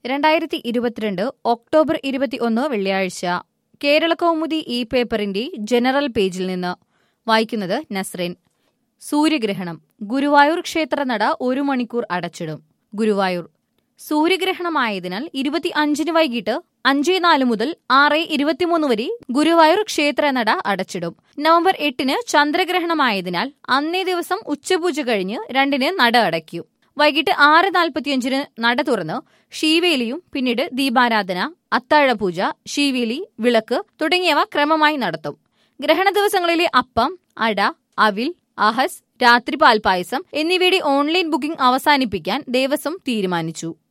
രണ്ടായിരത്തി ഇരുപത്തിരണ്ട് ഒക്ടോബർ ഇരുപത്തി ഒന്ന് വെള്ളിയാഴ്ച കേരള കൗമുദി ഈ പേപ്പറിന്റെ ജനറൽ പേജിൽ നിന്ന് വായിക്കുന്നത് നസ്റിൻ സൂര്യഗ്രഹണം ഗുരുവായൂർ ക്ഷേത്രനട ഒരു മണിക്കൂർ അടച്ചിടും ഗുരുവായൂർ സൂര്യഗ്രഹണമായതിനാൽ ഇരുപത്തി അഞ്ചിന് വൈകിട്ട് അഞ്ച് നാല് മുതൽ ആറ് ഇരുപത്തിമൂന്ന് വരെ ഗുരുവായൂർ ക്ഷേത്രനട അടച്ചിടും നവംബർ എട്ടിന് ചന്ദ്രഗ്രഹണമായതിനാൽ അന്നേ ദിവസം ഉച്ചപൂജ കഴിഞ്ഞ് രണ്ടിന് നട അടയ്ക്കും വൈകിട്ട് ആറ് നാൽപ്പത്തിയഞ്ചിന് നട തുറന്ന് ശീവേലിയും പിന്നീട് ദീപാരാധന അത്താഴപൂജ ശീവേലി വിളക്ക് തുടങ്ങിയവ ക്രമമായി നടത്തും ഗ്രഹണ ദിവസങ്ങളിലെ അപ്പം അട അവിൽ അഹസ് രാത്രി പാൽപായസം എന്നിവയുടെ ഓൺലൈൻ ബുക്കിംഗ് അവസാനിപ്പിക്കാൻ ദേവസ്വം തീരുമാനിച്ചു